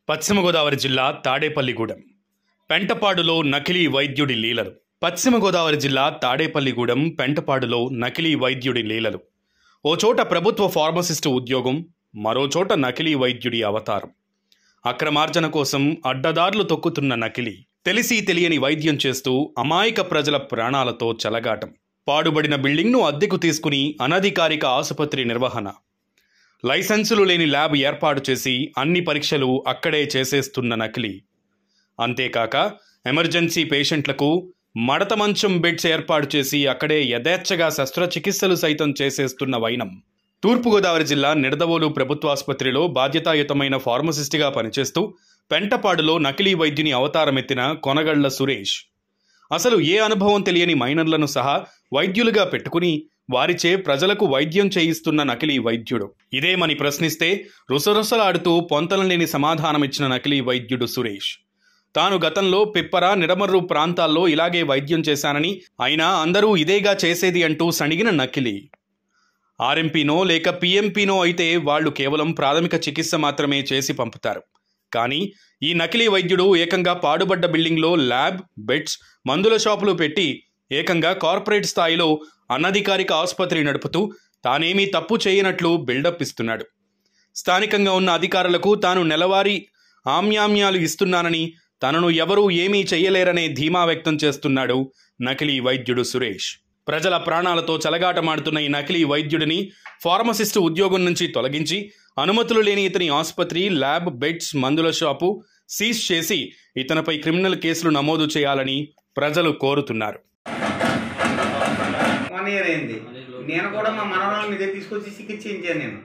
పశ్చిమ గోదావరి జిల్లా తాడేపల్లిగూడెం పెంటపాడులో నకిలీ వైద్యుడి లీలలు పశ్చిమ గోదావరి జిల్లా తాడేపల్లిగూడెం పెంటపాడులో నకిలీ వైద్యుడి లీలలు ఓ చోట ప్రభుత్వ ఫార్మసిస్టు ఉద్యోగం మరో చోట నకిలీ వైద్యుడి అవతారం అక్రమార్జన కోసం అడ్డదారులు తొక్కుతున్న నకిలీ తెలిసి తెలియని వైద్యం చేస్తూ అమాయక ప్రజల ప్రాణాలతో చెలగాటం పాడుబడిన బిల్డింగ్ను అద్దెకు తీసుకుని అనధికారిక ఆసుపత్రి నిర్వహణ లైసెన్సులు లేని ల్యాబ్ ఏర్పాటు చేసి అన్ని పరీక్షలు అక్కడే చేసేస్తున్న నకిలీ అంతేకాక ఎమర్జెన్సీ పేషెంట్లకు మడత మంచం బెడ్స్ ఏర్పాటు చేసి అక్కడే యథేచ్ఛగా శస్త్రచికిత్సలు సైతం చేసేస్తున్న వైనం తూర్పుగోదావరి జిల్లా నిడదవోలు ప్రభుత్వాసుపత్రిలో బాధ్యతాయుతమైన ఫార్మసిస్ట్గా పనిచేస్తూ పెంటపాడులో నకిలీ వైద్యుని అవతారమెత్తిన కొనగళ్ల సురేష్ అసలు ఏ అనుభవం తెలియని మైనర్లను సహా వైద్యులుగా పెట్టుకుని వారిచే ప్రజలకు వైద్యం చేయిస్తున్న నకిలీ వైద్యుడు ఇదేమని ప్రశ్నిస్తే రుసరుసలాడుతూ పొంతలలేని సమాధానమిచ్చిన నకిలీ వైద్యుడు సురేష్ తాను గతంలో పిప్పర నిడమర్రు ప్రాంతాల్లో ఇలాగే వైద్యం చేశానని అయినా అందరూ ఇదేగా చేసేది అంటూ సణిగిన నకిలీ ఆర్ఎంపీనో లేక పిఎంపీనో అయితే వాళ్ళు కేవలం ప్రాథమిక చికిత్స మాత్రమే చేసి పంపుతారు కానీ ఈ నకిలీ వైద్యుడు ఏకంగా పాడుబడ్డ బిల్డింగ్లో ల్యాబ్ బెడ్స్ మందుల షాపులు పెట్టి ఏకంగా కార్పొరేట్ స్థాయిలో అనధికారిక ఆసుపత్రి నడుపుతూ తానేమీ తప్పు చేయనట్లు బిల్డప్ ఇస్తున్నాడు స్థానికంగా ఉన్న అధికారులకు తాను నెలవారీ ఆమ్యామ్యాలు ఇస్తున్నానని తనను ఎవరూ ఏమీ చెయ్యలేరనే ధీమా వ్యక్తం చేస్తున్నాడు నకిలీ వైద్యుడు సురేష్ ప్రజల ప్రాణాలతో చెలగాటమాడుతున్న ఈ నకిలీ వైద్యుడిని ఫార్మసిస్టు ఉద్యోగం నుంచి తొలగించి అనుమతులు లేని ఇతని ఆసుపత్రి ల్యాబ్ బెడ్స్ మందుల షాపు సీజ్ చేసి ఇతనిపై క్రిమినల్ కేసులు నమోదు చేయాలని ప్రజలు కోరుతున్నారు వన్ ఇయర్ అయింది నేను కూడా మా మనవరాలు మీ దగ్గర తీసుకొచ్చి చికిత్స చేయించాను నేను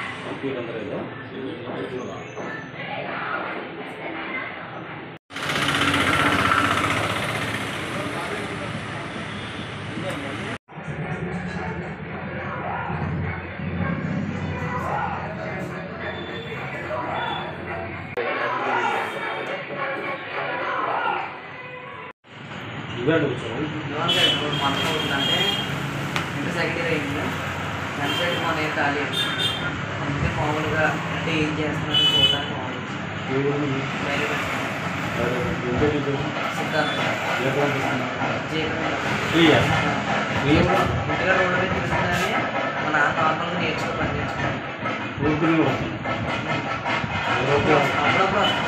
లోన్ కట్టుకోవడం మొత్తం అవుతుందంటే ఇంటర్ సెకండ్ ఇయర్ అయింది ఫ్రంట్ సైడ్ మన ఏం ఖాళీ అందుకే మామూలుగా అంటే ఏం చేస్తున్నాను చూడడానికి మామూలుగా రైల్వే సిద్ధార్థ జీవితం ఇంటిగా రోడ్డు మీద చూస్తుందని మా నాన్న నార్మల్గా నేర్చుకో పని నేర్చుకున్నాను అప్పుడప్పుడు వస్తాను.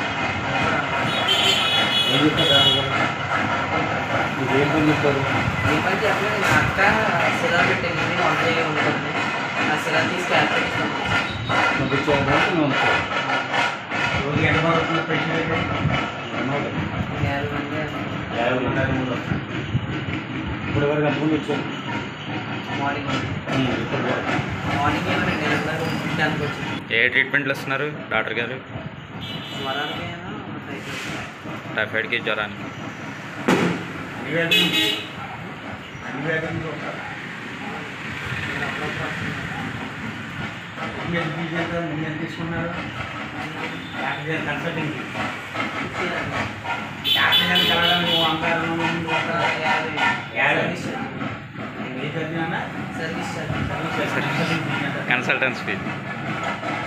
ఏ పని చెప్పలేదు మా అక్క శిలా పెట్టింది నేను వంట చేయ ఉంటుంది ఆ శిలా తీసి క్యాన్సర్ ఇస్తాను రోజు ఎంత పడుతుంది పేషెంట్ యాభై మంది ఇప్పుడు వరకు ఎంతమంది వచ్చారు మార్నింగ్ మార్నింగ్ ఏమో రెండు గంటలకు టెన్కి వచ్చింది ఏ ట్రీట్మెంట్లు ఇస్తున్నారు డాక్టర్ గారు జ్వరానికి టైఫాయిడ్కి జ్వరానికి అన్ని వ్యాధులు అన్ని వ్యాధులు చూస్తారు మీరు ఫీజు ఎంత ముందు ఎంత తీసుకున్నారు డాక్టర్ గారు కన్సల్టింగ్ డాక్టర్ గారిని కలవడానికి ఓ అంగారం ముందు ఒక యాభై యాభై. Service charge. ఏ చదివినా సర్వీస్ ఛార్జ్. కన్సల్టింగ్ ఫీజు ఎంత? Consultants fee